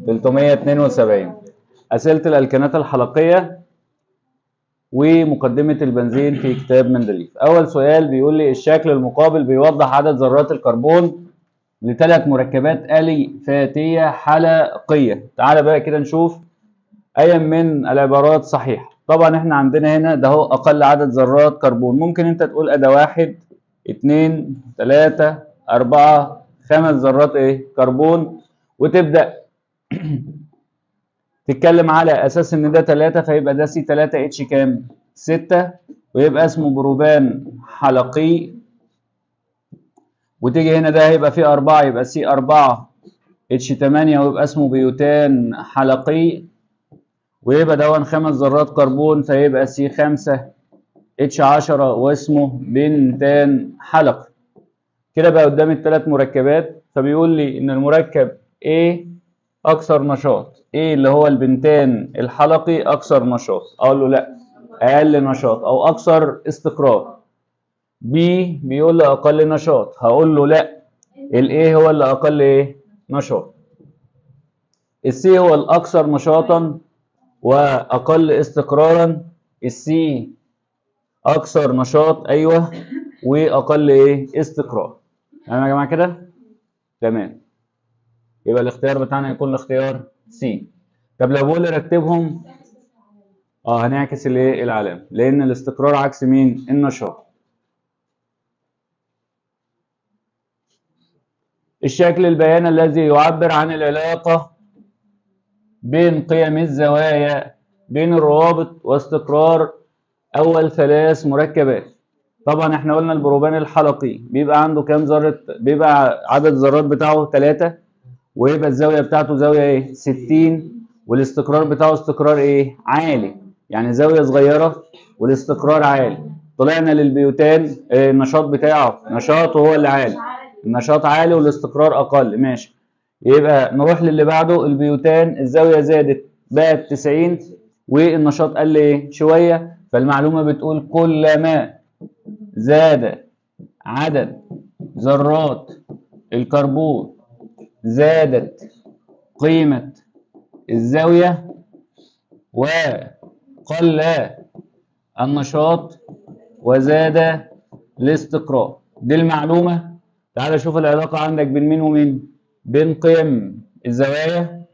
372 أسئلة الألكانات الحلقية ومقدمة البنزين في كتاب مندليف أول سؤال بيقول لي الشكل المقابل بيوضح عدد ذرات الكربون لثلاث مركبات أليفاتية حلقية تعال بقى كده نشوف أي من العبارات صحيحة طبعا احنا عندنا هنا ده هو أقل عدد ذرات كربون ممكن أنت تقول أدا واحد اتنين تلاتة أربعة خمس ذرات إيه كربون وتبدأ تتكلم على اساس ان ده 3 فيبقى ده سي 3 اتش كام 6 ويبقى اسمه بروبان حلقي وتيجي هنا ده هيبقى فيه 4 يبقى سي 4 اتش 8 ويبقى اسمه بيوتان حلقي ويبقى دون خمس ذرات كربون فيبقى سي 5 اتش 10 واسمه بنتان حلقي كده بقى قدام الثلاث مركبات فبيقول لي ان المركب A اكثر نشاط ايه اللي هو البنتان الحلقي اكثر نشاط اقول له لا اقل نشاط او اكثر استقرار بي بيقول لي اقل نشاط هقول له لا الايه هو اللي اقل ايه نشاط السي هو الاكثر نشاطا واقل استقرارا السي اكثر نشاط ايوه واقل ايه استقرار تمام يا جماعه كده تمام يبقى الاختيار بتاعنا يكون الاختيار سي طب لو بقول رتبهم اه هنعكس الايه العلامه لان الاستقرار عكس مين النشاط الشكل البياني الذي يعبر عن العلاقه بين قيم الزوايا بين الروابط واستقرار اول ثلاث مركبات طبعا احنا قلنا البروبان الحلقي بيبقى عنده كام ذره بيبقى عدد الذرات بتاعه 3 ويبقى الزاويه بتاعته زاويه ايه 60 والاستقرار بتاعه استقرار ايه عالي يعني زاويه صغيره والاستقرار عالي طلعنا للبيوتان إيه النشاط بتاعه نشاطه هو اللي عالي النشاط عالي والاستقرار اقل ماشي يبقى نروح للي بعده البيوتان الزاويه زادت بقت 90 والنشاط قل ايه شويه فالمعلومه بتقول كلما زاد عدد ذرات الكربون زادت قيمة الزاوية وقل النشاط وزاد الاستقرار دي المعلومة تعال شوف العلاقة عندك بين مين ومين بين قيم الزوايا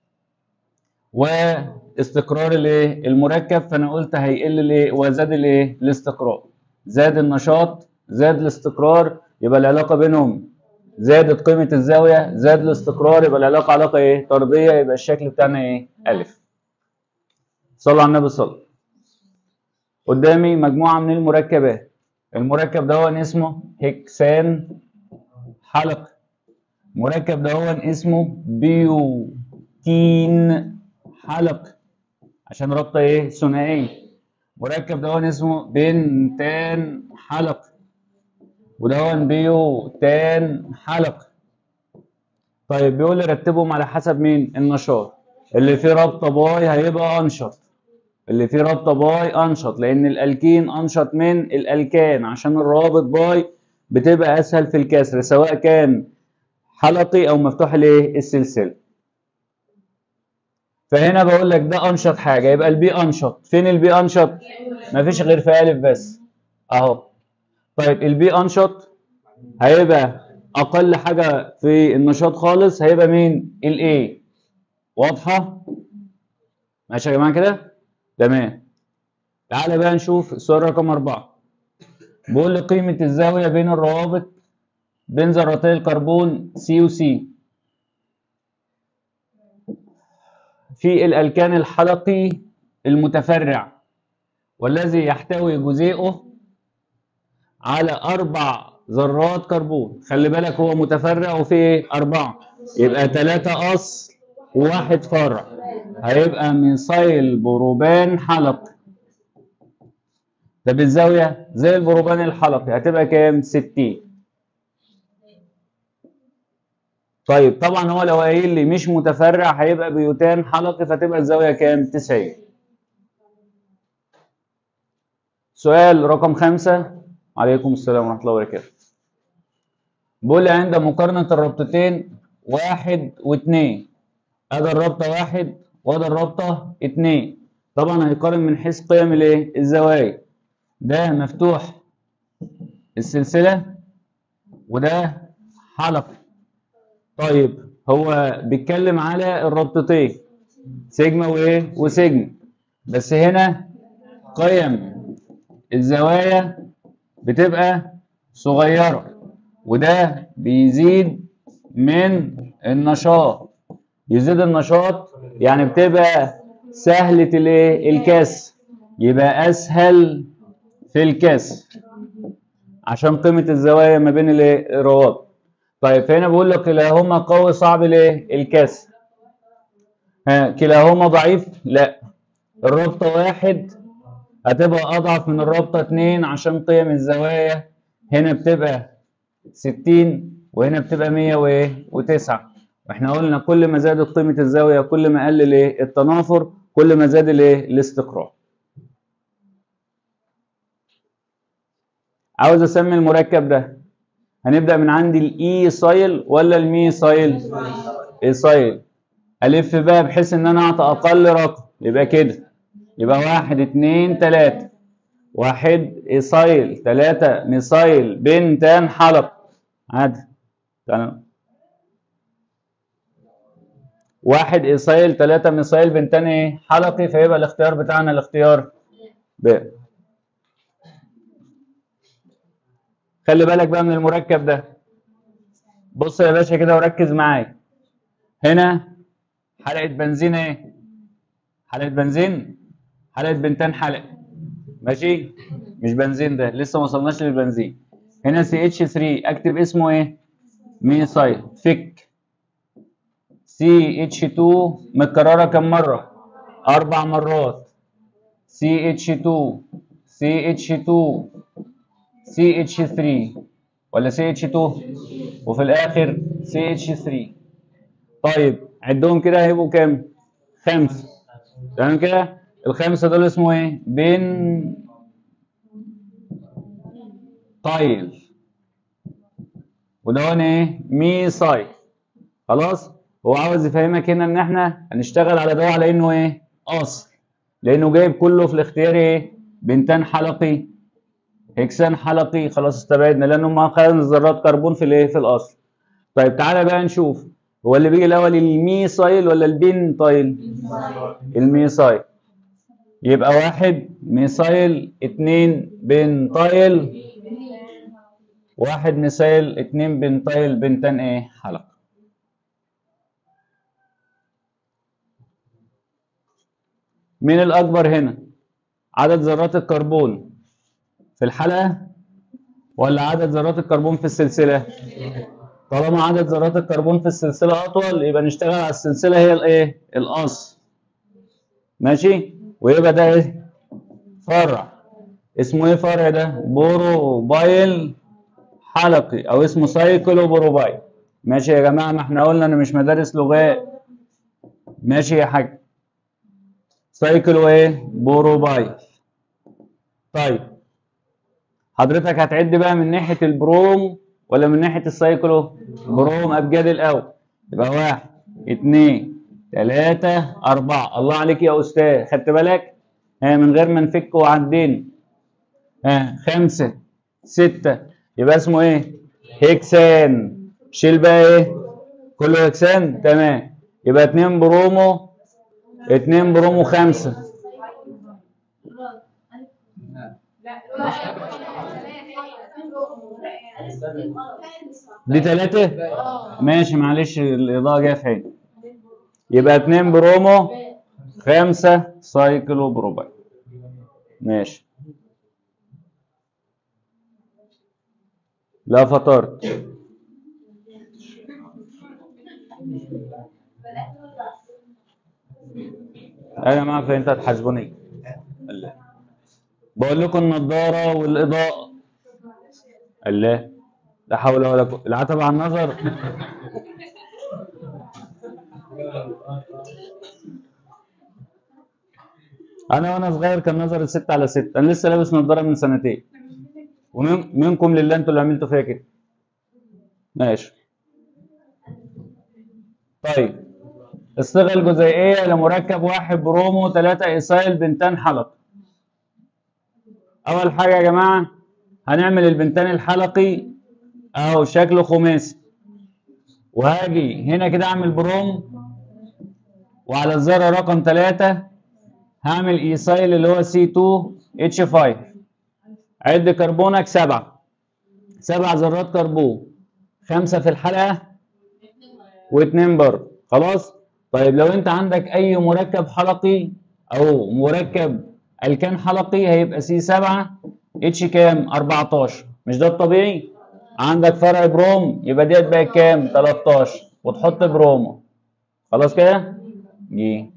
واستقرار الايه المركب فانا قلت هيقل الايه وزاد الايه الاستقرار زاد النشاط زاد الاستقرار يبقى العلاقة بينهم زادت قيمة الزاوية زاد الاستقرار يبقى العلاقة علاقة ايه؟ طردية يبقى الشكل بتاعنا ايه؟ ألف. صلوا على النبي صلى قدامي مجموعة من المركبات. المركب ده اسمه هكسان حلق. المركب ده اسمه بيوتين حلق. عشان رابطة ايه؟ ثنائية. المركب ده اسمه بنتان حلق. ودون بيوتان حلق طيب بيقول لي رتبهم على حسب مين النشاط اللي فيه رابطه باي هيبقى انشط اللي فيه رابطه باي انشط لان الالكين انشط من الالكان عشان الروابط باي بتبقى اسهل في الكسر سواء كان حلقي او مفتوح الايه السلسله فهنا بقول لك ده انشط حاجه يبقى البي انشط فين البي انشط مفيش غير في الف بس اهو طيب البي انشط هيبقى اقل حاجه في النشاط خالص هيبقى مين الاي واضحه ماشي يا جماعه كده تمام تعالى بقى نشوف السؤال رقم أربعة بيقول لي قيمة الزاوية بين الروابط بين ذرتي الكربون سي وسي في الألكان الحلقي المتفرع والذي يحتوي جزيئه على أربع ذرات كربون خلي بالك هو متفرع وفيه أربعة يبقى ثلاثة أصل وواحد فرع هيبقى ميثايل بروبان حلقي طب الزاوية زي البروبان الحلقي هتبقى كام؟ 60 طيب طبعا هو لو قايل لي مش متفرع هيبقى بيوتان حلقي فتبقى الزاوية كام؟ 90 سؤال رقم خمسة عليكم السلام ورحمة الله وبركاته بيقول لي عند مقارنة الرابطتين واحد واثنين ادي الرابطه واحد وادي الرابطه اتنين طبعا هيقارن من حيث قيم الايه الزوايا ده مفتوح السلسله وده حلقه طيب هو بيتكلم على الرابطتين سيجما وايه وسيجما بس هنا قيم الزوايا بتبقى صغيره وده بيزيد من النشاط يزيد النشاط يعني بتبقى سهلة الايه الكسر يبقى اسهل في الكسر عشان قيمة الزوايا ما بين الايه الروابط طيب فهنا بقول لك كلاهما قوي صعب الايه الكسر ها كلاهما ضعيف لا الرابطة واحد هتبقى اضعف من الرابطة اتنين عشان قيم الزوايا هنا بتبقى ستين وهنا بتبقى مية وايه وتسعة واحنا قلنا كل ما زادت قيمة الزاوية كل ما قل الايه التنافر كل ما زاد الايه الاستقرار عاوز اسمي المركب ده هنبدأ من عندي الاي سايل ولا المي سايل اي سايل الف بقى بحيث ان انا اعطي اقل رقم يبقى كده يبقى واحد اتنين تلاتة واحد ايسايل تلاتة ميسايل بنتان حلق عادي تمام واحد ايسايل تلاتة ميسايل بنتان ايه حلقي فيبقى الاختيار بتاعنا الاختيار ب خلي بالك بقى من المركب ده بص يا باشا كده وركز معايا هنا حلقة بنزين ايه حلقة بنزين حلقة بنتان حلقة ماشي مش بنزين ده لسه ما وصلناش للبنزين هنا سي اتش 3 اكتب اسمه ايه ميثايل فك سي اتش 2 متكرره كم مره اربع مرات سي اتش 2 سي اتش 2 سي اتش 3 ولا سي اتش 2 وفي الاخر سي اتش 3 طيب عدهم كده هيبقوا كام خمسه تمام كده الخمسه دول اسمه ايه بن طايل وده هنا ايه ميثايل خلاص هو عاوز يفهمك هنا ان احنا هنشتغل على ده على انه ايه اصل لانه جايب كله في الاختيار ايه بنتان حلقي هكسان حلقي خلاص استبعدنا لانه ما خدنا ذرات كربون في الايه في الاصل طيب تعالى بقى نشوف هو اللي بيجي الاول الميثايل ولا البنتايل الميثايل يبقى واحد ميثايل اتنين بنتايل واحد ميثايل اتنين بنتايل بنتان ايه حلقة مين الأكبر هنا؟ عدد ذرات الكربون في الحلقة ولا عدد ذرات الكربون في السلسلة؟ طالما عدد ذرات الكربون في السلسلة أطول يبقى نشتغل على السلسلة هي الإيه؟ الأصل. ماشي؟ ويبقى ده إيه؟ فرع. اسمه إيه فرع ده؟ بوروبايل حلقي أو اسمه سايكلو بوروبايل. ماشي يا جماعة ما إحنا قلنا أنا مش مدارس لغات. ماشي يا حاج. سايكلو إيه؟ بوروبايل. طيب حضرتك هتعد بقى من ناحية البروم ولا من ناحية السايكلو؟ بروم أبجدي الأول يبقى واحد اتنين تلاتة أربعة الله عليك يا أستاذ خدت بالك؟ ها من غير ما نفك وعدينا ها خمسة ستة يبقى اسمه إيه؟ هيكسان شيل بقى إيه؟ كله هيكسان تمام يبقى اتنين برومو اتنين برومو خمسة دي تلاتة ماشي معلش الإضاءة جاية في عيني يبقى اتنين برومو خمسة سايكلو بروبايل ماشي لا فطرت يا جماعة فانت هتحاسبوني الله بقول لكم النضارة والإضاءة الله لا حول ولا قوة العتب على النظر أنا وأنا صغير كان نظري ستة على ستة أنا لسه لابس نضارة من سنتين ومنكم لله أنتوا اللي عملتوا فيا كده ماشي طيب الصيغة الجزيئية لمركب واحد برومو 3 ايثايل بنتان حلقي أول حاجة يا جماعة هنعمل البنتان الحلقي أهو شكله خماسي وهاجي هنا كده أعمل بروم وعلى الذرة رقم 3 هعمل ايثايل اللي هو C2H5 عد كربونك سبعة سبع ذرات كربون خمسة في الحلقة واتنين بره خلاص طيب لو انت عندك اي مركب حلقي او مركب الكان حلقي هيبقى سي 7 اتش كام 14 مش ده الطبيعي عندك فرع بروم يبقى ديت بقت كام 13 وتحط برومو خلاص كده جي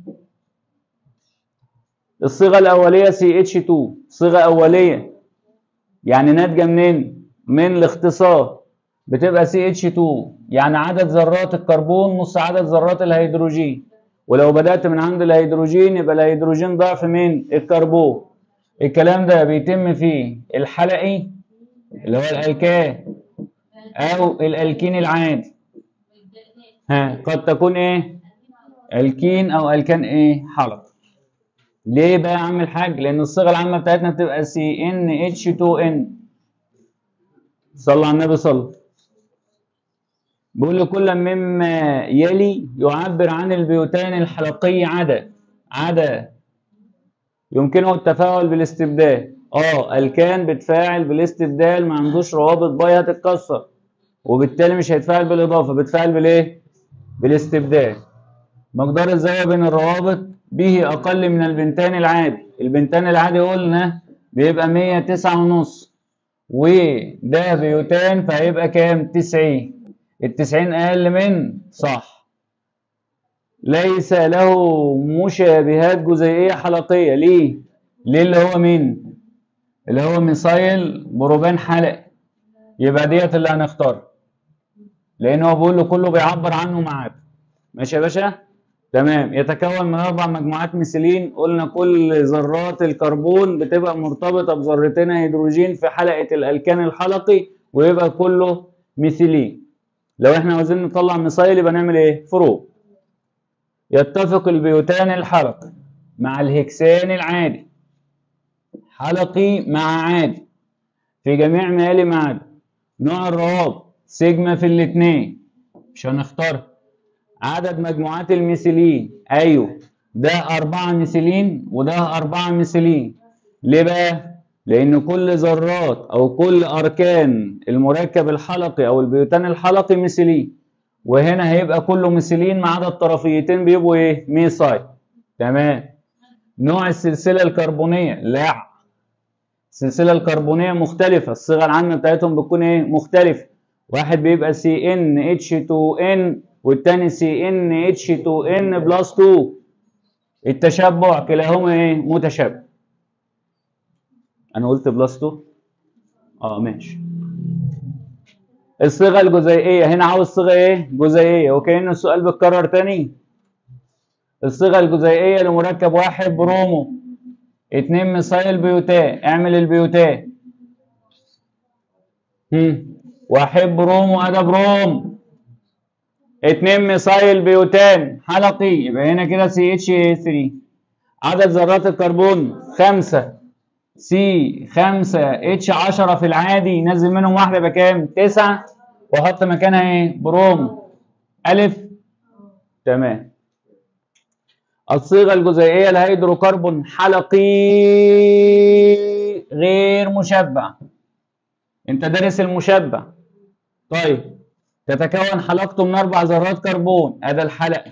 الصيغه الاوليه سي اتش 2 صيغه اوليه يعني ناتجه منين من الاختصار بتبقى سي اتش 2 يعني عدد ذرات الكربون نص عدد ذرات الهيدروجين ولو بدأت من عند الهيدروجين يبقى الهيدروجين ضعف من الكربون الكلام ده بيتم فيه الحلقي اللي هو الالكان او الالكين العادي ها قد تكون ايه الكين او الكان ايه حلق ليه بقى يا عم الحاج لان الصيغه العامه بتاعتنا بتبقى سي ان اتش 2 ان صلى على النبي صلى بيقول لي كل مما يلي يعبر عن البيوتان الحلقي عدا عدا يمكنه التفاعل بالاستبدال اه الكان بتفاعل بالاستبدال ما عندوش روابط باي هتتكسر وبالتالي مش هيتفاعل بالاضافه بتفاعل بالايه بالاستبدال مقدار الزاويه بين الروابط به اقل من البنتان العادي البنتان العادي قلنا بيبقى 109 ونص وده بيوتان فهيبقى كام 90 التسعين أقل من صح ليس له مشابهات جزيئية حلقية ليه؟ ليه اللي هو مين؟ اللي هو ميثايل بروبان حلق يبقى ديت اللي هنختارها لأن هو بيقول له كله بيعبر عنه معاد ماشي يا باشا؟ تمام يتكون من أربع مجموعات ميثيلين قلنا كل ذرات الكربون بتبقى مرتبطة بذرتين هيدروجين في حلقة الألكان الحلقي ويبقى كله ميثيلين لو احنا عاوزين نطلع ميثايل يبقى نعمل ايه؟ فروق. يتفق البيوتان الحلقي مع الهكسان العادي. حلقي مع عادي. في جميع ما يلي ما عدا. نوع الروابط سيجما في الاثنين. مش هنختار. عدد مجموعات الميثيلين ايوه ده أربعة ميثيلين وده أربعة ميثيلين. ليه بقى؟ لأن كل ذرات أو كل أركان المركب الحلقي أو البيوتان الحلقي مثيلين وهنا هيبقى كله مثيلين ما عدا الطرفيتين بيبقوا إيه؟ ميثايل تمام نوع السلسلة الكربونية لا السلسلة الكربونية مختلفة الصيغة العامة بتاعتهم بتكون إيه؟ مختلفة واحد بيبقى سي ان اتش 2 ان والتاني سي ان اتش 2 ان بلس 2 التشبع كلاهما ايه متشابه انا قلت بلس 2 اه ماشي الصيغه الجزيئيه هنا عاوز صيغه ايه جزيئيه وكأن السؤال بيتكرر تاني الصيغه الجزيئيه لمركب واحد برومو اتنين ميثايل بيوتان اعمل البيوتان هم. واحد برومو ادا بروم اتنين ميثايل بيوتان حلقي يبقى هنا كده سي اتش 3 عدد ذرات الكربون خمسة سي 5 اتش 10 في العادي نزل منهم واحده يبقى كام 9 واحط مكانها ايه بروم الف تمام الصيغه الجزيئيه لهيدروكربون حلقي غير مشبع انت دارس المشبع طيب تتكون حلقته من اربع ذرات كربون ادي الحلقه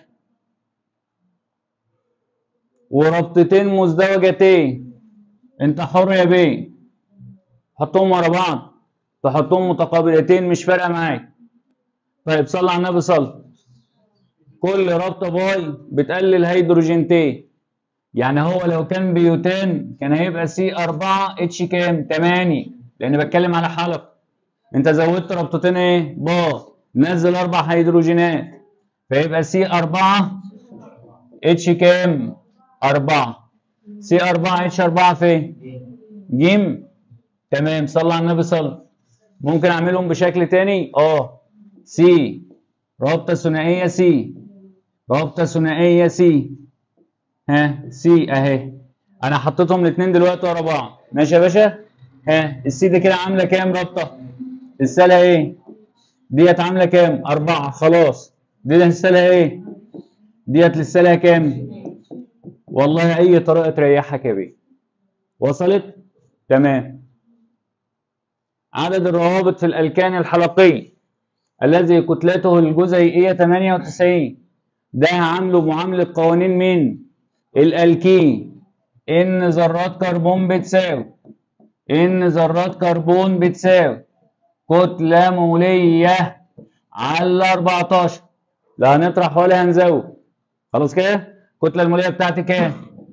وربطتين مزدوجتين انت حر يا بيه حطهم ورا بعض تحطهم متقابلتين مش فارقه معاك طيب صلي على النبي صلي كل رابطه باي بتقلل هيدروجينتين يعني هو لو كان بيوتان كان هيبقى سي 4 اتش كام 8 لان بتكلم على حلقه انت زودت رابطتين ايه با نزل اربع هيدروجينات فيبقى سي 4 اتش كام 4 سي 4 اتش 4 فين جيم تمام صلى على النبي صلى ممكن اعملهم بشكل تاني اه سي رابطه ثنائيه سي رابطه ثنائيه سي ها سي اهي انا حطيتهم الاثنين دلوقتي ورا بعض ماشي يا باشا ها السي دي كده عامله كام رابطه لسه ايه ديت عامله كام أربعة خلاص دي لسه ايه ديت لسه لها كام والله اي طريقه تريحك يا بيه وصلت تمام عدد الروابط في الالكان الحلقي الذي كتلته الجزيئيه 98 ده عامله معامله قوانين مين الالكين ان ذرات كربون بتساوي ان ذرات كربون بتساوي كتله موليه على 14 لا هنطرح ولا هنزود خلاص كده الكتله الموليه بتاعتي كام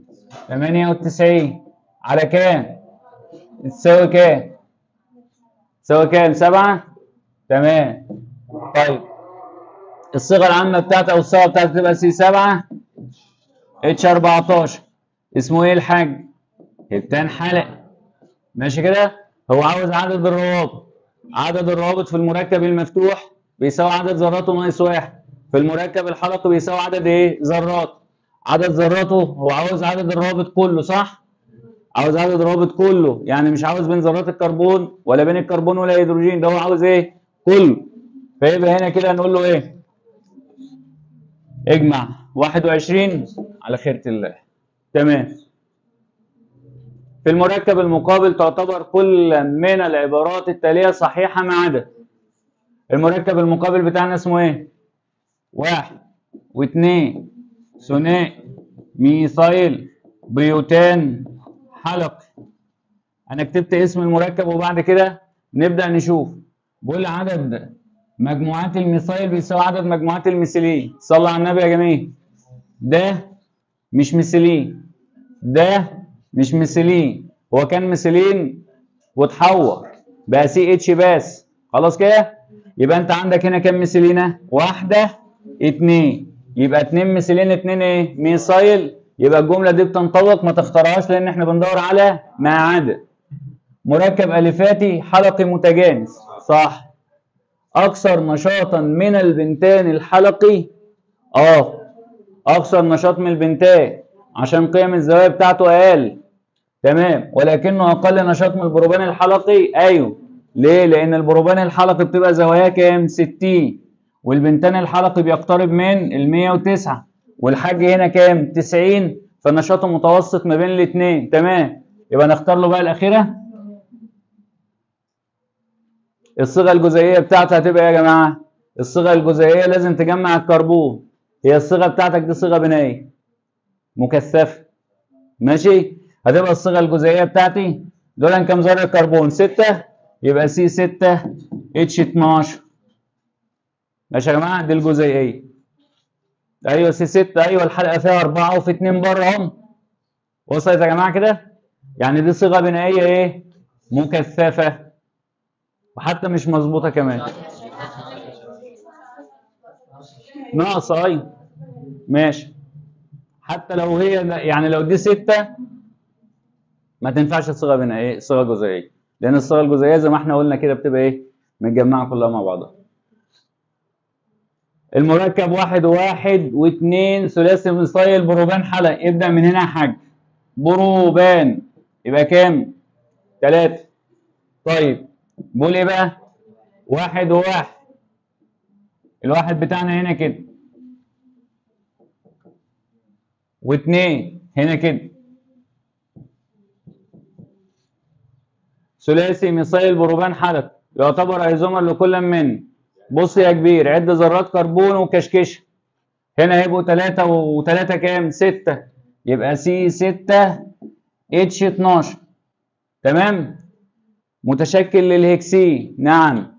98 على كام تساوي كام تساوي كام 7 تمام طيب الصيغه العامه بتاعتي او الصيغه بتاعتي تبقى سي 7 اتش 14 اسمه ايه الحاج هبتان حلق ماشي كده هو عاوز عدد الروابط عدد الروابط في المركب المفتوح بيساوي عدد ذراته ناقص واحد في المركب الحلقي بيساوي عدد ايه ذرات عدد ذراته هو عاوز عدد الروابط كله صح عاوز عدد الروابط كله يعني مش عاوز بين ذرات الكربون ولا بين الكربون ولا الهيدروجين ده هو عاوز ايه كله فيبقى هنا كده هنقول له ايه اجمع 21 على خيرة الله تمام في المركب المقابل تعتبر كل من العبارات التالية صحيحة ما عدا المركب المقابل بتاعنا اسمه ايه؟ واحد واثنين ثنائي ميثايل بيوتان حلقي انا كتبت اسم المركب وبعد كده نبدأ نشوف بقول عدد مجموعات الميثايل بيساوي عدد مجموعات الميثيلين صلى على النبي يا جميل ده مش ميثيلين ده مش ميثيلين هو كان ميثيلين وتحور بقى سي اتش بس خلاص كده يبقى انت عندك هنا كام ميثيلينه واحده اتنين يبقى اتنين ميثيلين اتنين ايه ميثايل يبقى الجمله دي بتنطبق ما تختارهاش لان احنا بندور على ما عدا مركب الفاتي حلقي متجانس صح اكثر نشاطا من البنتان الحلقي اه اكثر نشاط من البنتان عشان قيم الزوايا بتاعته اقل تمام ولكنه اقل نشاط من البروبان الحلقي ايوه ليه لان البروبان الحلقي بتبقى زواياه كام 60 والبنتان الحلقي بيقترب من ال 109 والحاج هنا كام 90 فنشاطه متوسط ما بين الاثنين تمام يبقى نختار له بقى الاخيره الصيغه الجزيئيه بتاعتها هتبقى ايه يا جماعه الصيغه الجزيئيه لازم تجمع الكربون هي الصيغه بتاعتك دي صيغه بنائيه مكثفه ماشي هتبقى الصيغه الجزيئيه بتاعتي دول كام ذره كربون 6 يبقى سي 6 اتش 12 ماشي يا جماعه دي الجزيئيه ايوه سي 6 ايوه الحلقه فيها اربعه وفي اثنين بره اهم وصلت يا جماعه كده يعني دي صيغه بنائيه ايه مكثفه وحتى مش مظبوطه كمان ناقصه ايوه ماشي حتى لو هي يعني لو دي ستة ما تنفعش صيغه بنائيه صيغه جزيئيه لان الصيغه الجزيئيه زي ما احنا قلنا كده بتبقى ايه متجمعه كلها مع بعضها المركب واحد وواحد واثنين ثلاثي ميثايل بروبان حلق ابدأ من هنا يا حاج بروبان يبقى كام؟ ثلاثة طيب بقول ايه بقى؟ واحد وواحد الواحد بتاعنا هنا كده واثنين هنا كده ثلاثي ميثايل بروبان حلق يعتبر ايزومر لكل من بص يا كبير عد ذرات كربون وكشكشه هنا هيبقوا 3 و3 كام 6 يبقى سي 6 اتش 12 تمام متشكل للهكسين نعم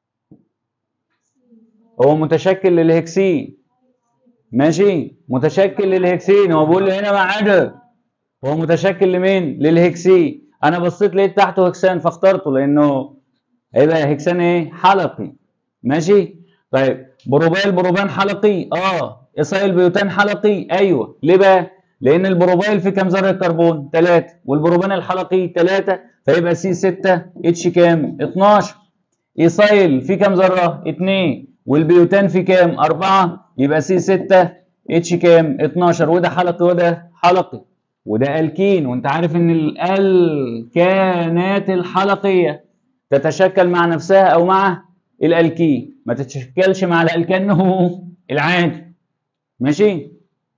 هو متشكل للهكسين ماشي متشكل للهكسين هو بيقول لي هنا ما عدا هو متشكل لمين للهكسين انا بصيت لقيت تحته هكسان فاخترته لانه هيبقى هكسان ايه حلقي ماشي طيب بروبايل بروبان حلقي اه ايصايل بيوتان حلقي ايوه ليه بقى لان البروبايل فيه كام ذره كربون 3 والبروبان الحلقي 3 فيبقى سي 6 اتش كام 12 ايصايل فيه كام ذره 2 والبيوتان فيه كام 4 يبقى سي 6 اتش كام 12 وده حلقي وده حلقي وده الكين وانت عارف ان الالكانات الحلقيه تتشكل مع نفسها او مع الالكين ما تتشكلش مع الالكان هو العادي ماشي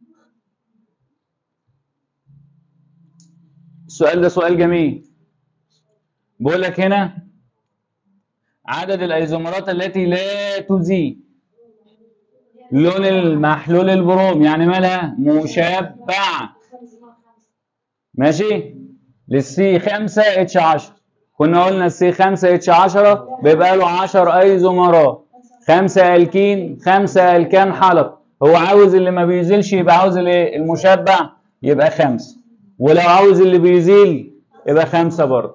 السؤال ده سؤال جميل بقول لك هنا عدد الايزومرات التي لا تزيد لون المحلول البروم يعني مالها مشبعه ماشي للسي 5 اتش 10 كنا قلنا السي 5 اتش 10 بيبقى له 10 ايزومرات 5 الكين 5 الكان حلق هو عاوز اللي ما بيزيلش يبقى عاوز الايه المشبع يبقى 5 ولو عاوز اللي بيزيل يبقى 5 برضه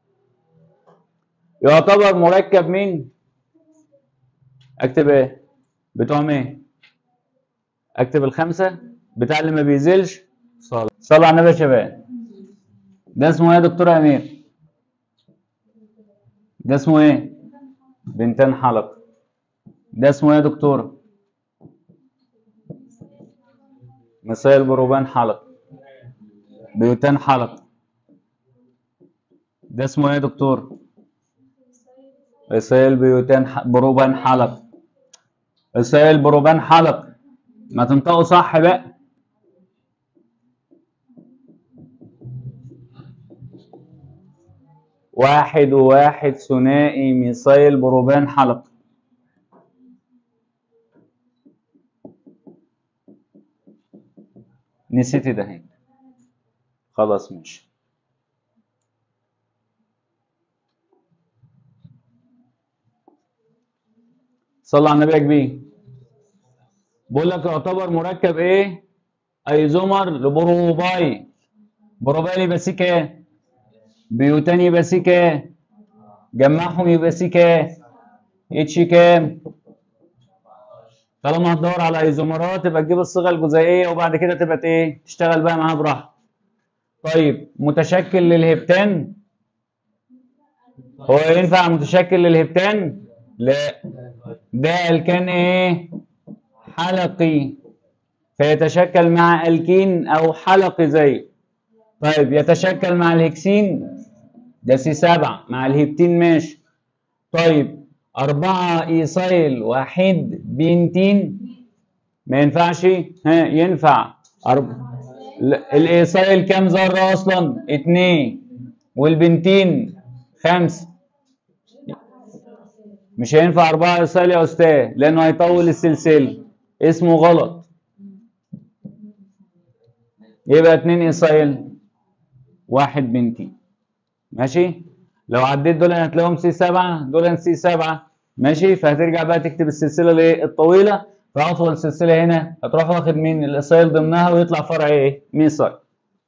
يعتبر مركب مين اكتب ايه بتوع ايه اكتب الخمسه بتاع اللي ما بيزيلش صلاه صلوا على النبي يا شباب ده اسمه ايه يا دكتور امير ده اسمه ايه بنتان حلق ده اسمه ايه يا دكتور مثال بروبان حلق بيوتان حلق ده اسمه ايه يا دكتور مثال بيوتان ح- بروبان حلق مثال بروبان حلق ما تنطقوا صح بقى واحد وواحد ثنائي ميثايل بروبان حلق نسيت ده هنا خلاص ماشي صلى على النبي يا كبير بقول لك يعتبر مركب ايه ايزومر لبروباي بروباي يبقى سي كام بيوتان يبقى سي كام جمعهم يبقى سي كام اتش كام طالما هتدور على ايزومرات يبقى تجيب الصيغه الجزيئيه وبعد كده تبقى ايه تشتغل بقى معاها براحتك طيب متشكل للهبتان هو ينفع متشكل للهبتان لا ده الكان ايه حلقي فيتشكل مع الكين او حلقي زي طيب يتشكل مع الهكسين ده سي 7 مع الهبتين ماشي طيب أربعة إيصايل واحد بنتين ما ينفعش ها ينفع أرب... لا، الإيصايل كام ذرة أصلا؟ اتنين والبنتين خمسة مش هينفع أربعة إيصايل يا أستاذ لأنه هيطول السلسلة اسمه غلط يبقى اتنين إيصايل واحد بنتين ماشي لو عديت دول هتلاقيهم سي 7 دول سي 7 ماشي فهترجع بقى تكتب السلسله الايه الطويله فاطول سلسله هنا هتروح واخد مين الاصايل ضمنها ويطلع فرع ايه ميثايل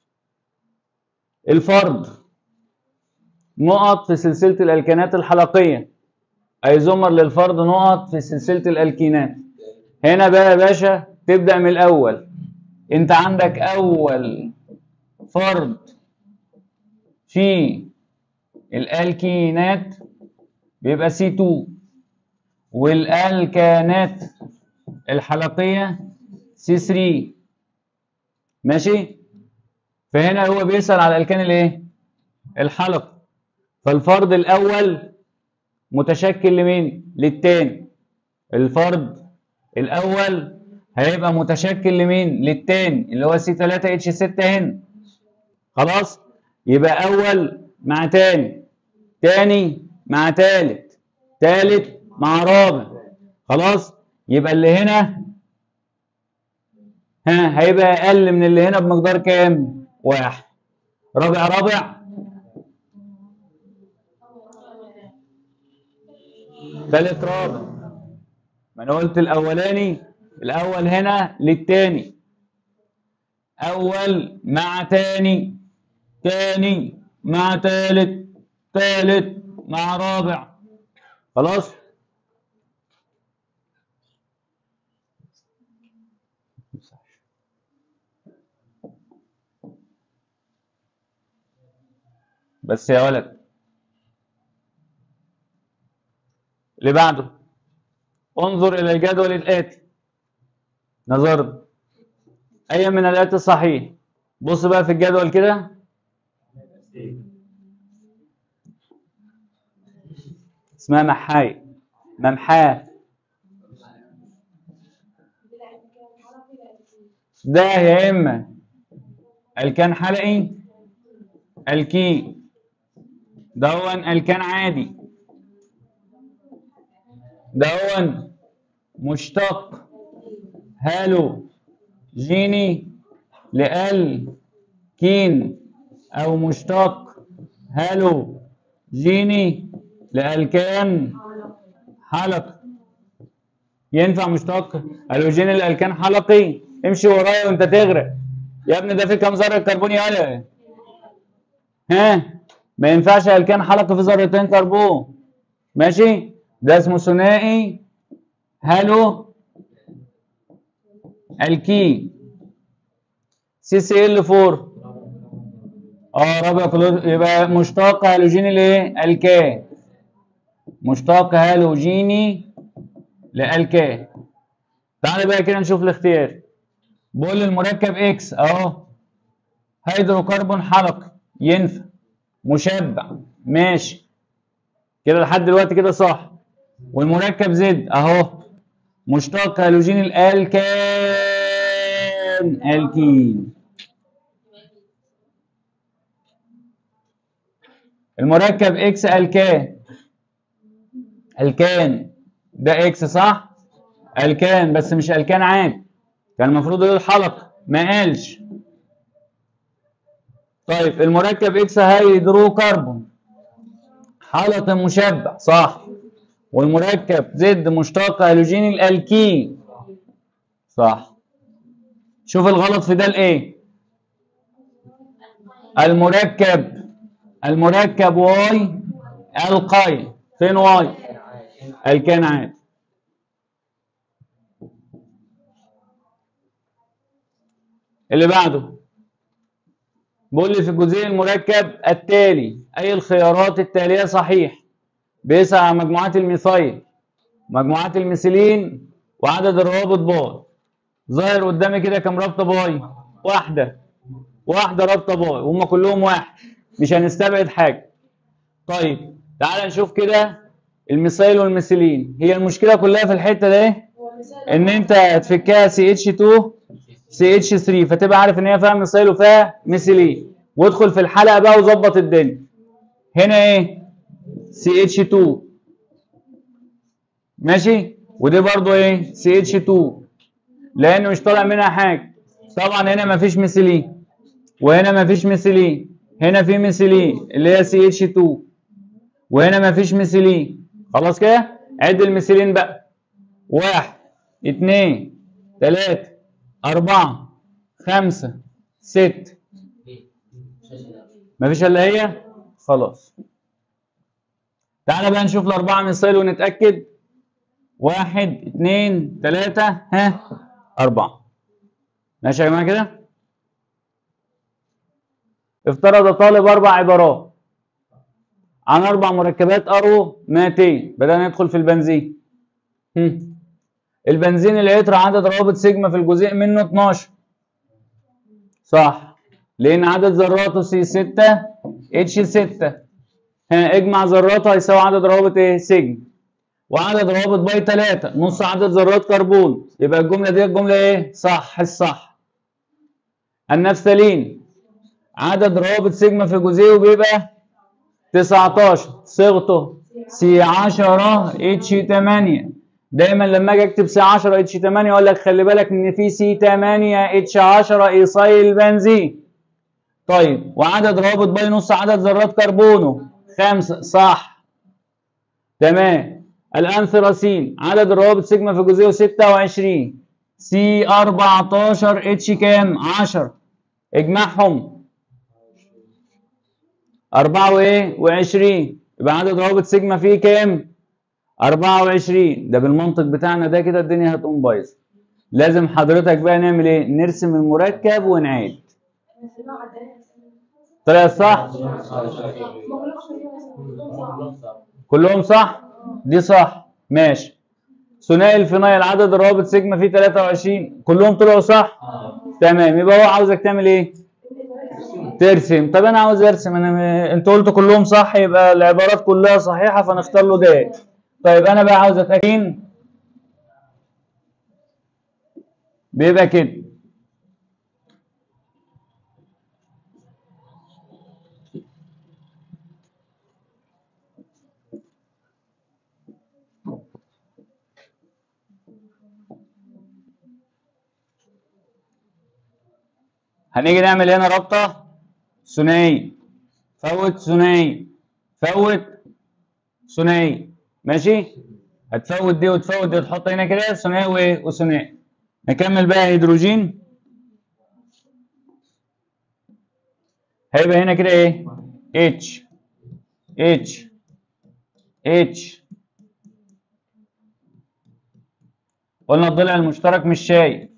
الفرد نقط في سلسله الالكانات الحلقيه ايزومر للفرد نقط في سلسله الالكينات هنا بقى يا باشا تبدا من الاول انت عندك اول فرد في الالكينات بيبقى سي 2 والالكانات الحلقيه سي 3 ماشي فهنا هو بيسأل على الالكان الايه الحلق فالفرد الاول متشكل لمين للتاني الفرد الاول هيبقى متشكل لمين للتاني اللي هو سي 3 اتش 6 هنا خلاص يبقى اول مع تاني تاني مع تالت تالت مع رابع خلاص يبقى اللي هنا ها هيبقى اقل من اللي هنا بمقدار كام واحد رابع رابع تالت رابع ما انا قلت الاولاني الاول هنا للتاني اول مع تاني تاني مع تالت تالت مع رابع خلاص بس يا ولد اللي بعده انظر الى الجدول الاتي نظرت اي من الاتي صحيح بص بقى في الجدول كده اسمها محاي ممحاه ده يا اما الكان حلقي الكي دون الكان عادي دون مشتق هالو جيني لال كين او مشتق هالو جيني لالكان حلق ينفع مشتق هالوجين الالكان حلقي امشي ورايا وانت تغرق يا ابني ده في كام ذره كربون يالا ها ما ينفعش الكان حلقي في ذرتين كربون ماشي ده اسمه ثنائي هالو الكي سي سي ال 4 اه رابع كلور يبقى مشتق هالوجيني لايه الكا مشتق هالوجيني لالكا تعالى بقى كده نشوف الاختيار بقول المركب اكس اهو هيدروكربون حلقي ينفع مشبع ماشي كده لحد دلوقتي كده صح والمركب زد اهو مشتق هالوجين الالكان الكين المركب اكس الكان الكان ده اكس صح الكان بس مش الكان عادي كان المفروض يقول حلقه ما قالش طيب المركب اكس هيدروكربون حلقه مشبع صح والمركب زد مشتق هالوجين الالكين صح شوف الغلط في ده الايه المركب المركب واي القاي فين واي الكان عادي اللي بعده بيقول لي في الجزئيه المركب التالي اي الخيارات التاليه صحيح بيسأل عن مجموعات الميثايل مجموعات الميثيلين وعدد الروابط باي ظاهر قدامي كده كام رابطه باي واحده واحده رابطه باي وهم كلهم واحد مش هنستبعد حاجه طيب تعال نشوف كده الميثايل والميثيلين هي المشكله كلها في الحته ده ان انت تفكها سي اتش 2 سي اتش 3 فتبقى عارف ان هي فيها ميثايل وفيها ميثيلين وادخل في الحلقه بقى وظبط الدنيا هنا ايه سي اتش 2 ماشي ودي برضو ايه سي اتش 2 لان مش طالع منها حاجه طبعا هنا مفيش ميثيلين وهنا مفيش ميثيلين هنا في ميثيلين اللي هي سي اتش 2 وهنا مفيش ميثيلين خلاص كده عد الميثيلين بقى واحد اتنين تلاته اربعه خمسه ست مفيش الا هي خلاص تعالى بقى نشوف الأربعة مثال ونتأكد واحد اتنين تلاتة ها أربعة ماشي يا جماعة كده افترض طالب أربع عبارات عن أربع مركبات أرو ماتين بدأنا ندخل في البنزين هم. البنزين اللي يطرح عدد روابط سيجما في الجزيء منه 12 صح لأن عدد ذراته سي 6 اتش 6 ها اجمع ذراتها يساوي عدد روابط ايه سجن وعدد روابط باي 3 نص عدد ذرات كربون يبقى الجمله دي الجمله ايه صح الصح النفثلين عدد روابط سيجما في جزيئه بيبقى 19 صيغته سي 10 اتش 8 دايما لما اجي اكتب سي 10 اتش 8 اقول لك خلي بالك ان في سي 8 اتش 10 ايصايل بنزين طيب وعدد روابط باي نص عدد ذرات كربونه خمسة صح تمام الأنثراسين عدد الروابط سيجما في جزيئه 26 سي 14 اتش كام 10 اجمعهم 4 وايه و20 يبقى عدد روابط سيجما فيه كام 24 ده بالمنطق بتاعنا ده كده الدنيا هتقوم بايظه لازم حضرتك بقى نعمل ايه نرسم المركب ونعيد طلع صح كلهم صح دي صح ماشي ثنائي الفينايل عدد الروابط سيجما فيه 23 كلهم طلعوا صح اه تمام يبقى هو عاوزك تعمل ايه ترسم طب انا عاوز ارسم انا م... انت قلت كلهم صح يبقى العبارات كلها صحيحه فنختار له ده طيب انا بقى عاوز اتاكد بيبقى كده هنيجي نعمل هنا رابطه ثنائي فوت ثنائي فوت ثنائي ماشي هتفوت دي وتفوت دي وتحط هنا كده ثنائي وايه وثنائي نكمل بقى هيدروجين هيبقى هنا كده ايه اتش اتش اتش قلنا الضلع المشترك مش شايف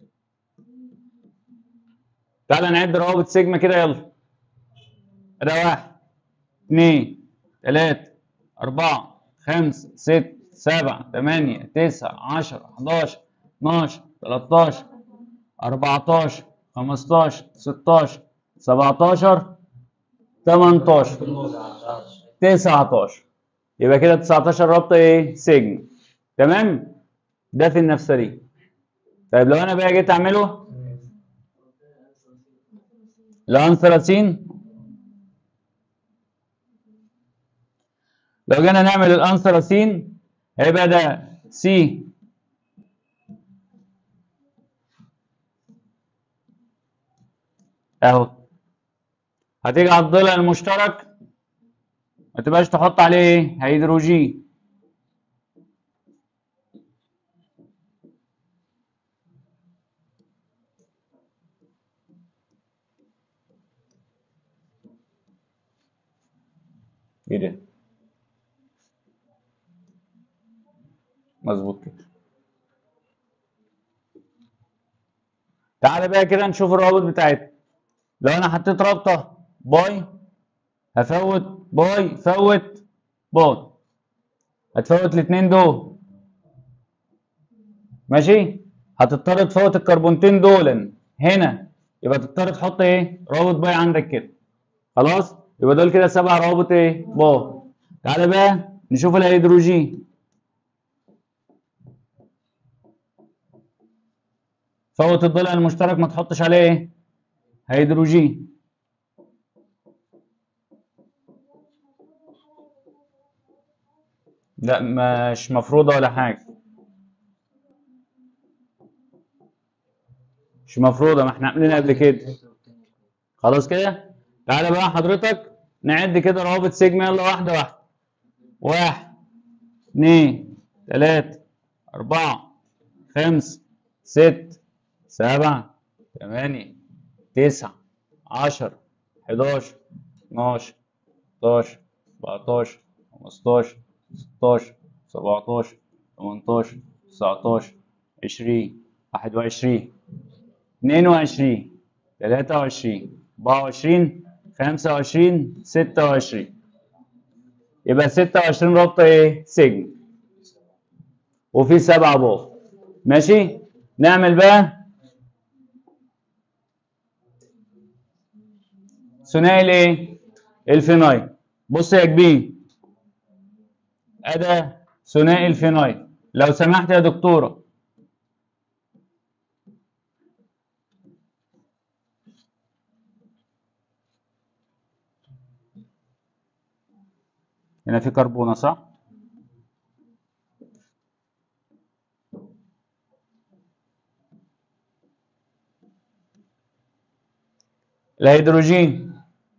تعالى نعد روابط سيجما كده يلا ده واحد اثنين ثلاثة أربعة خمسة ستة سبعة ثمانية تسعة عشرة 11 12 13 14 15 16 17 18 19 يبقى كده 19 رابطة ايه؟ سجن تمام؟ ده في النفسري طيب لو انا بقى جيت اعمله الانثراسين لو جينا نعمل الانثراسين هيبقى ده سي اهو هتيجي على الضلع المشترك ما تبقاش تحط عليه ايه هيدروجين ايه ده مظبوط كده تعالى بقى كده نشوف الروابط بتاعتنا لو انا حطيت رابطه باي هفوت باي فوت باي هتفوت الاثنين دول ماشي هتضطر تفوت الكربونتين دول هنا يبقى تضطر تحط ايه رابط باي عندك كده خلاص يبقى دول كده سبع روابط ايه باي تعالى بقى نشوف الهيدروجين فوت الضلع المشترك ما تحطش عليه ايه هيدروجين لا مش مفروضة ولا حاجة مش مفروضة ما احنا عاملينها قبل كده خلاص كده تعالى بقى حضرتك نعد كده روابط سيجما يلا واحدة واحدة واحد اتنين تلاتة أربعة خمسة ست سبعة تمانية تسعة عشرة حداشر اتناشر تلاتاشر أربعتاشر خمستاشر ستاشر سبعتاشر تمنتاشر تسعتاشر عشرين واحد وعشرين اتنين وعشرين تلاتة وعشرين أربعة وعشرين خمسة وعشرين ستة وعشرين يبقى ستة وعشرين رابطة إيه؟ سجن وفي سبعة باف ماشي؟ نعمل بقى ثنائي الايه؟ الفينايل بص يا كبير أدا ثنائي الفينايل لو سمحت يا دكتورة هنا في كربونة صح؟ الهيدروجين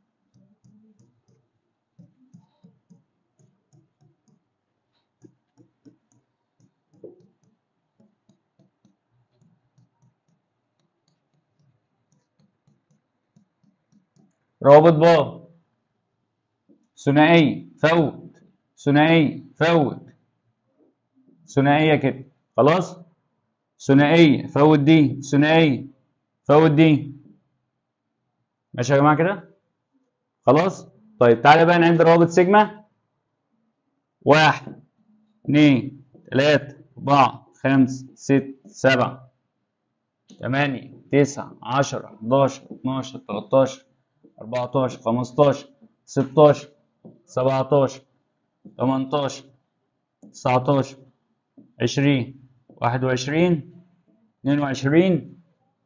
روابط باء ثنائي فوت ثنائي فوت ثنائية كده خلاص ثنائية فوت دي ثنائية فوت دي ماشي يا جماعة كده خلاص طيب تعالى بقى نعد روابط سيجما واحد اثنين ثلاثة أربعة خمسة ستة سبعة تمانية تسعة عشرة حداشر اتناشر تلاتاشر أربعتاشر خمستاشر ستاشر سبعتاشر تمنتاشر تسعتاشر عشرين واحد وعشرين اتنين وعشرين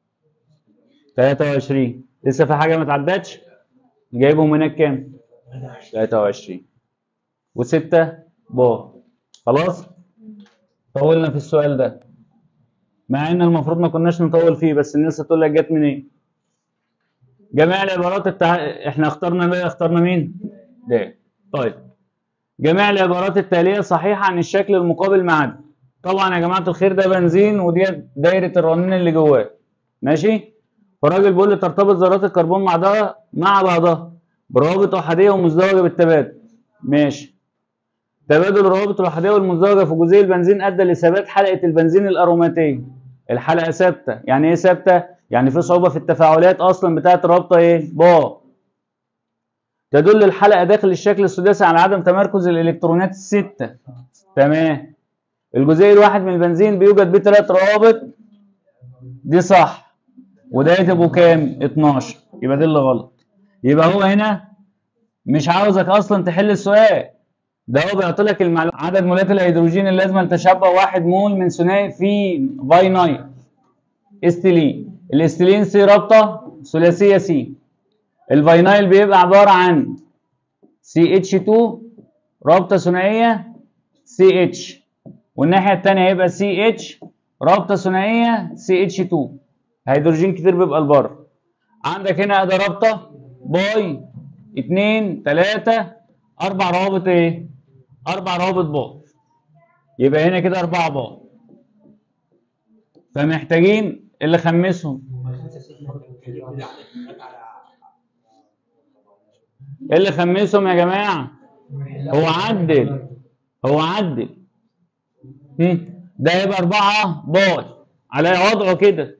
تلاتة وعشرين لسه في حاجة ما اتعدتش جايبهم هناك كام؟ تلاتة وعشرين وستة با خلاص؟ طولنا في السؤال ده مع ان المفروض ما كناش نطول فيه بس الناس هتقول لك جت منين؟ إيه؟ جميع العبارات التع... احنا اخترنا بقى اخترنا مين؟ ده طيب جميع العبارات التالية صحيحة عن الشكل المقابل مع طبعا يا جماعة الخير ده بنزين ودي دايرة الرنين اللي جواه ماشي؟ فالراجل بيقول لي ترتبط ذرات الكربون مع ده مع بعضها بروابط أحادية ومزدوجة بالتبادل ماشي تبادل الروابط الأحادية والمزدوجة في جزيء البنزين أدى لثبات حلقة البنزين الأروماتية الحلقة ثابتة يعني إيه ثابتة؟ يعني في صعوبة في التفاعلات أصلا بتاعة الرابطة إيه؟ با تدل الحلقة داخل الشكل السداسي على عدم تمركز الإلكترونات الستة تمام الجزيء الواحد من البنزين بيوجد بيه ثلاث روابط دي صح وده يبقوا كام؟ 12 يبقى دي اللي غلط يبقى هو هنا مش عاوزك اصلا تحل السؤال ده هو بيعطي لك المعلومه عدد مولات الهيدروجين اللازمه لتشبع واحد مول من ثنائي في فاينايل استيلين الاستيلين سي رابطه ثلاثيه سي الفاينايل بيبقى عباره عن سي اتش 2 رابطه ثنائيه سي اتش والناحيه الثانيه هيبقى سي اتش رابطه ثنائيه سي اتش 2 هيدروجين كتير بيبقى لبره عندك هنا ادي رابطه باي اتنين تلاتة اربع روابط ايه اربع روابط باي يبقى هنا كده اربعة باي فمحتاجين اللي خمسهم اللي خمسهم يا جماعة هو عدل هو عدل هم. ده يبقى أربعة باي على وضعه كده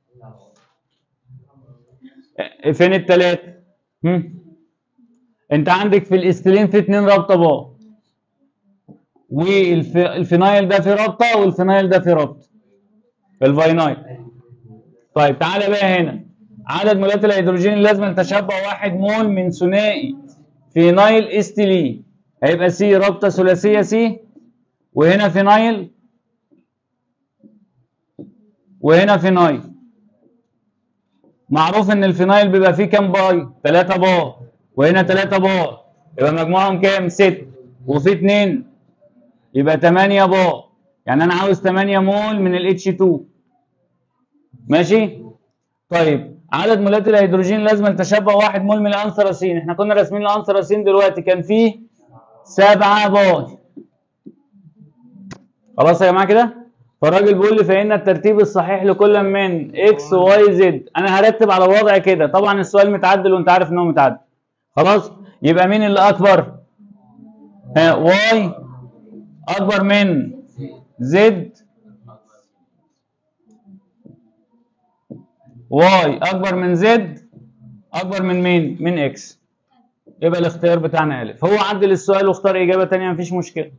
فين التلاتة؟ هم؟ انت عندك في الاستلين في اتنين رابطه باء والفينايل ده في رابطه والفينايل ده في رابطه الفاينايل طيب تعالى بقى هنا عدد مولات الهيدروجين اللازمه لتشبع واحد مول من ثنائي فينايل استيلين هيبقى سي رابطه ثلاثيه سي وهنا فينايل وهنا فينايل معروف ان الفينايل بيبقى فيه كام باي 3 باي وهنا 3 باي يبقى مجموعهم كام 6 وفي 2 يبقى 8 باي يعني انا عاوز 8 مول من ال H2 ماشي طيب عدد مولات الهيدروجين لازم تشبع 1 مول من الانثراسين احنا كنا راسمين الانثراسين دلوقتي كان فيه 7 باي خلاص يا جماعه كده فالراجل بيقول لي فإن الترتيب الصحيح لكل من اكس واي زد انا هرتب على وضع كده طبعا السؤال متعدل وانت عارف ان هو متعدل خلاص يبقى مين اللي اكبر ها واي اكبر من زد واي اكبر من زد اكبر من مين من اكس يبقى الاختيار بتاعنا الف هو عدل السؤال واختار اجابه ثانيه مفيش مشكله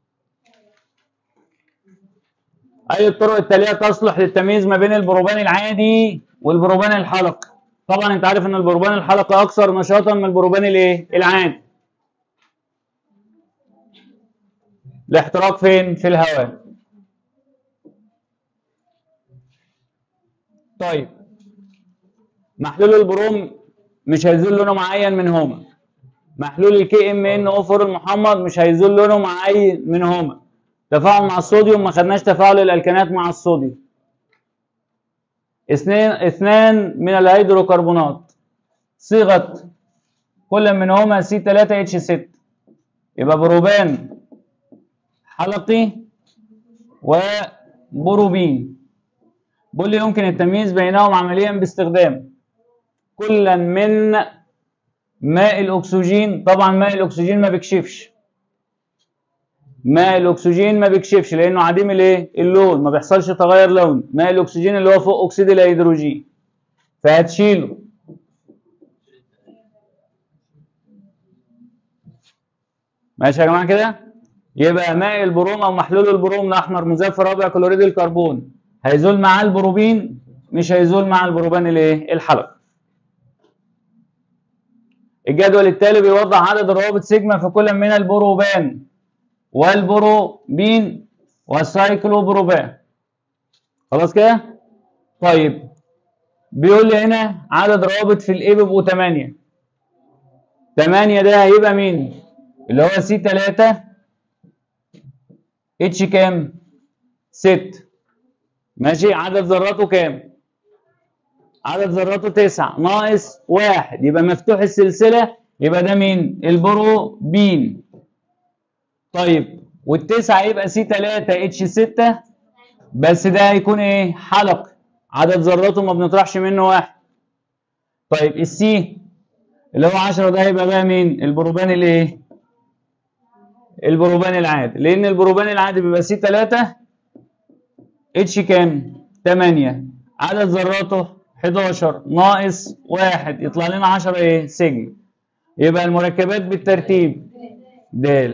أي الطرق التالية تصلح للتمييز ما بين البروبان العادي والبروبان الحلقي طبعا انت عارف ان البروبان الحلقي اكثر نشاطا من البروبان الايه العادي الاحتراق فين في الهواء طيب محلول البروم مش هيزول لونه معين منهما محلول الكي ام ان او 4 المحمض مش هيزول لونه معين منهما تفاعل مع الصوديوم ما خدناش تفاعل الالكانات مع الصوديوم اثنين اثنان من الهيدروكربونات صيغه كل منهما سي 3 اتش 6 يبقى بروبان حلقي وبروبين بيقول لي يمكن التمييز بينهم عمليا باستخدام كلا من ماء الاكسجين طبعا ماء الاكسجين ما بيكشفش ماء الاكسجين ما بيكشفش لانه عديم الايه اللون ما بيحصلش تغير لون ماء الاكسجين اللي هو فوق اكسيد الهيدروجين فهتشيله ماشي يا جماعه كده يبقى ماء البروم او محلول البروم الاحمر مذاب في رابع كلوريد الكربون هيزول معاه البروبين مش هيزول مع البروبان الايه الحلقي الجدول التالي بيوضح عدد روابط سيجما في كل من البروبان والبروبين والسايكلوبروبان خلاص كده طيب بيقول لي هنا عدد روابط في الايه بيبقوا 8 8 ده هيبقى مين اللي هو سي 3 اتش كام 6 ماشي عدد ذراته كام عدد ذراته 9 ناقص 1 يبقى مفتوح السلسله يبقى ده مين البروبين طيب والتسعة يبقى سي 3 اتش 6 بس ده هيكون ايه حلق عدد ذراته ما بنطرحش منه واحد طيب السي اللي هو 10 ده هيبقى بقى مين البروبان الايه البروبان العادي لان البروبان العادي بيبقى سي 3 اتش كام 8 عدد ذراته 11 ناقص 1 يطلع لنا 10 ايه سجن يبقى المركبات بالترتيب د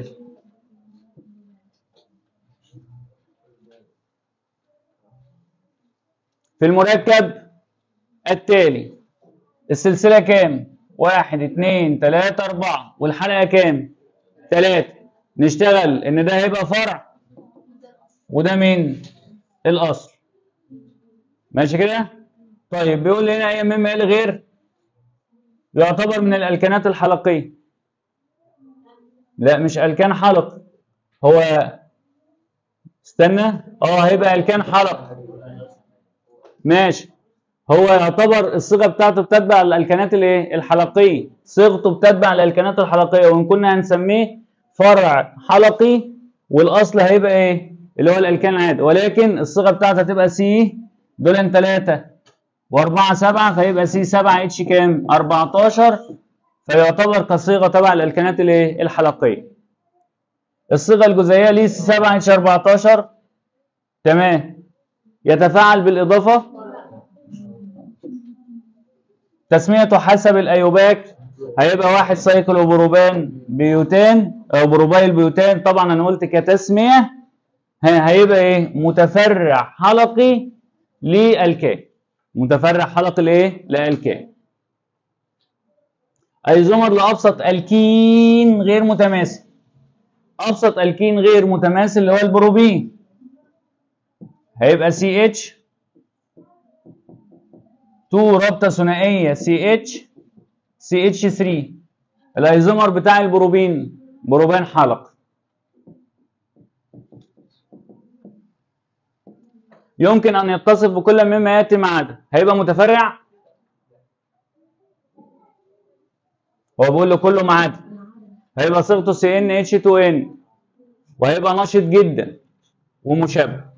في المركب التالي السلسلة كام؟ واحد اتنين تلاتة أربعة والحلقة كام؟ تلاتة نشتغل إن ده هيبقى فرع وده مين؟ الأصل ماشي كده؟ طيب بيقول لي هنا أي مما يلي غير يعتبر من الألكانات الحلقية لا مش ألكان حلق هو استنى اه هيبقى ألكان حلق ماشي هو يعتبر الصيغه بتاعته بتتبع الالكانات الايه الحلقيه صيغته بتتبع الالكانات الحلقيه وان كنا هنسميه فرع حلقي والاصل هيبقى ايه اللي هو الالكان العادي ولكن الصيغه بتاعته هتبقى سي دول 3 و4 7 فيبقى سي 7 اتش كام 14 فيعتبر كصيغه تبع الالكانات الايه الحلقيه الصيغه الجزيئيه ليه سي 7 اتش 14 تمام يتفاعل بالاضافه تسميته حسب الايوباك هيبقى واحد سايكلو بروبان بيوتان او بروبايل بيوتان طبعا انا قلت كتسميه هيبقى ايه متفرع حلقي للكان متفرع حلقي لايه للكان ايزومر لابسط الكين غير متماثل ابسط الكين غير متماثل اللي هو البروبين هيبقى سي اتش 2 رابطه ثنائيه سي اتش سي اتش 3 الايزومر بتاع البروبين بروبان حلق يمكن ان يتصف بكل مما ياتي ما عدا هيبقى متفرع هو بيقول له كله ما عدا هيبقى صيغته سي ان اتش 2 ان وهيبقى نشط جدا ومشابه